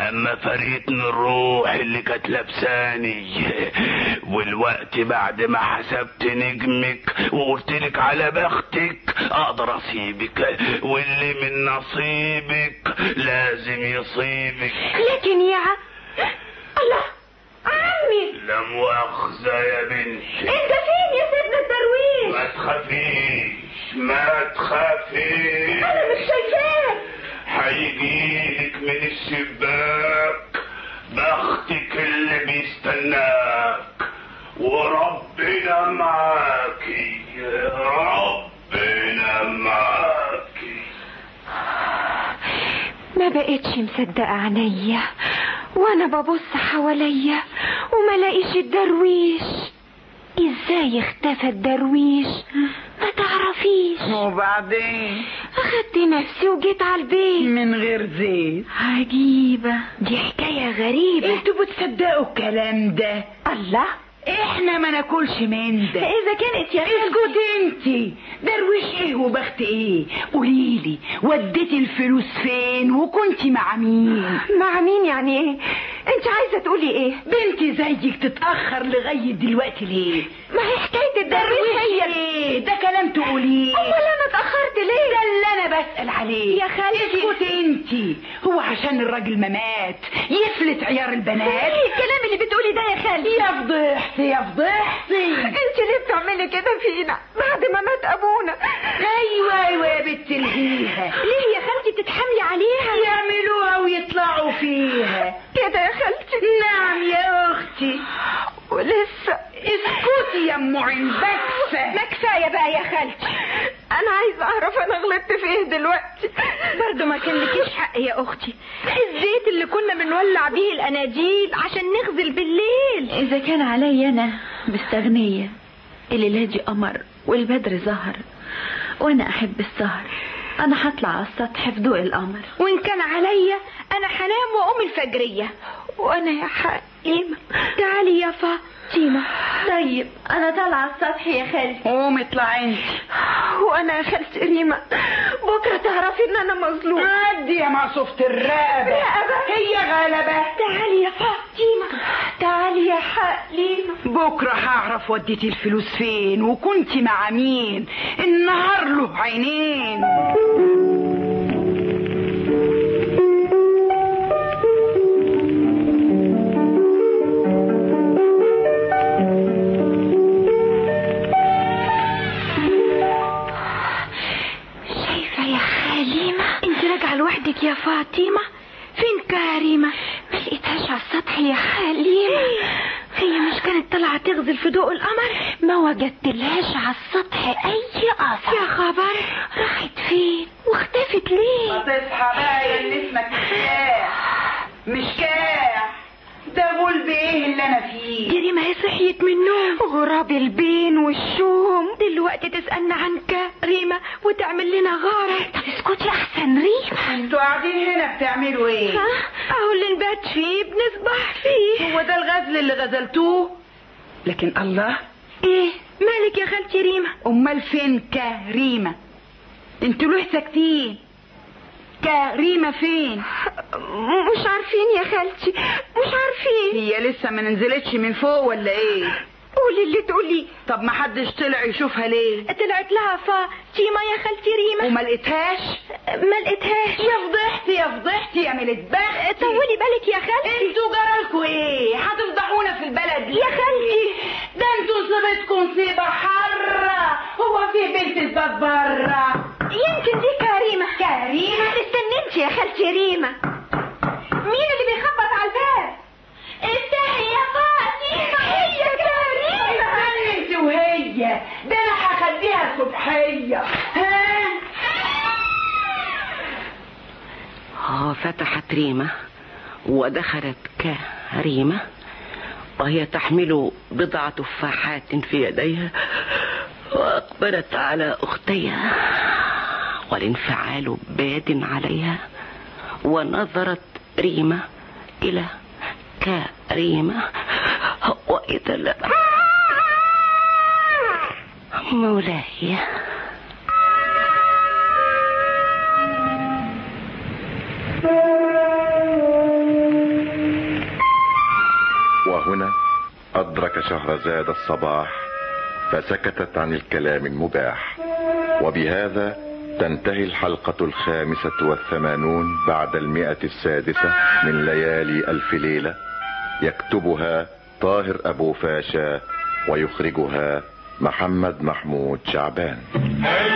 لما فرقتني الروح اللي كانت لابساني والوقت بعد ما حسبت نجمك وقلت لك على بختك اقدر اسيبك واللي من نصيبك لازم يصيبك لكن يا ع... الله عمي لا مؤاخذة يا بنتي انت فين يا سيدنا الدرويش ما تخافيش ما تخافيش انا مش شايفاك هيجيلك من الشباك بختك اللي بيستناك وربنا معاكي ربنا معاكي ما بقتش مصدقة عينيا وانا ببص حواليا وما لاقيش الدرويش ازاي اختفى الدرويش ما تعرفيش وبعدين اخدت نفسي وجيت على البيت من غير زيت عجيبة دي حكاية غريبة انتوا بتصدقوا الكلام ده الله احنا ما ناكلش من ده اذا كانت يا اسكت انتي درويش ايه وبخت ايه قوليلي وديتي الفلوس فين وكنتي مع مين مع مين يعني ايه انت عايزة تقولي ايه بنتي زيك تتأخر لغاية دلوقتي ليه ما هي حكاية الدرويش هي ايه ده كلام تقوليه امال انا اتأخرت ليه ده اللي انا بسأل عليه يا خالتي. اسكت انتي هو عشان الراجل ما مات يفلت عيار البنات ايه الكلام اللي بتقولي ده يا خالتي يا فضحتي يا فضحتي انت ليه بتعملي كده فينا بعد ما مات ابونا ايوه ايوه يا بنت الهيها ليه يا خالتي تتحملي عليها يعملوها ويطلعوا فيها كده يا خالتي نعم يا اختي ولسه اسكتي يا ام عنبسه ما كفايه بقى يا خالتي انا عايزه اعرف انا غلطت في ايه دلوقتي برضه ما كان لكيش حق يا اختي الزيت اللي كنا بنولع بيه الاناجيل عشان نغزل بالليل إذا كان علي أنا مستغنية الليلة دي قمر والبدر ظهر وأنا أحب السهر أنا هطلع على السطح في ضوء القمر وان كان عليا انا هنام واقوم الفجريه وانا يا حقيمه تعالي يا فاطمه طيب أنا طالعة على السطح يا خالتي قومي اطلعي انت وانا يا خالتي ريما بكره تعرفي ان انا مظلومه عدي يا معصوفة الرقبة رقبة. هي غلبة تعالي يا فاطمه تعالي يا حقيمه بكرة هعرف وديتي الفلوس فين وكنتي مع مين النهار له عينين شايفة يا حليمة انت راجعة لوحدك يا فاطمة فين كريمة ما لقيتهاش على السطح يا حليمة هي مش كانت طالعة تغزل في ضوء القمر ما وجدتلهاش على السطح اي اثر يا خبر راحت فين واختفت ليه تصحى بقى يا اللي اسمك مشكاح مشكاح ده غلب ايه اللي انا فيه كريمة هي صحيت من النوم غراب البين والشوم دلوقتي تسألنا عن كريمة وتعمل لنا غارة طب اسكتي احسن ريما انتوا قاعدين هنا بتعملوا ايه ها اهو اللي نبات فيه بنصبح فيه هو ده الغزل اللي غزلتوه لكن الله ايه مالك يا خالتي ريما امال فين كريمة انتوا ليه ساكتين كريمة فين مش عارفين يا خالتي مش عارفين هي لسه ما نزلتش من فوق ولا ايه قولي اللي تقولي طب ما حدش طلع يشوفها ليه طلعت لها فاطمة يا خالتي ريما وما لقيتهاش ما لقيتهاش يا فضحتي يا فضحتي يا ملت بختي طولي بالك يا خالتي انتوا جرالكوا ايه هتفضحونا في البلد يا خالتي ده انتوا صيبتكم صيبة حرة هو في بنت الباب برة يمكن دي كريمة كريمة استني انت يا خالتي ريما مين اللي بيخبط على الباب افتحي يا فاطمة هي كريمة استني انت وهي ده انا هخليها صبحية ها آه فتحت ريمة ودخلت كريمة وهي تحمل بضع تفاحات في يديها وأقبلت على أختيها والانفعال باد عليها ونظرت ريمة إلى كريمة وإذا لا مولاي وهنا أدرك شهرزاد الصباح فسكتت عن الكلام المباح وبهذا تنتهي الحلقة الخامسة والثمانون بعد المئة السادسة من ليالي ألف ليلة يكتبها طاهر أبو فاشا ويخرجها محمد محمود شعبان